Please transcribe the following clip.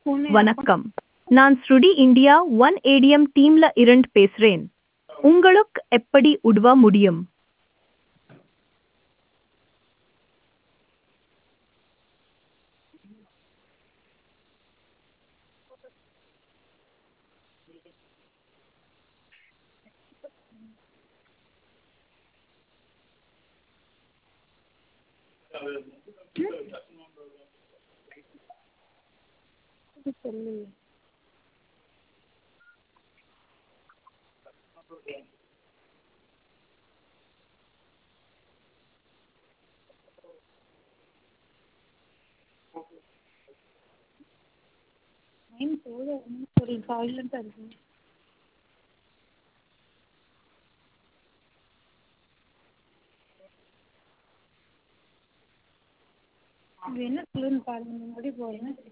வணக்கம் நான் ஸ்ருடி இந்தியா ஒன் ஏடிஎம் டீம்ல இருந்து பேசுறேன் உங்களுக்கு எப்படி உதவ முடியும் லைன் போகுது ஒரு சைலண்ட்டாக இருக்கு இது என்ன சொல்லுன்னு பாருங்க முன்னாடி போகிறேன்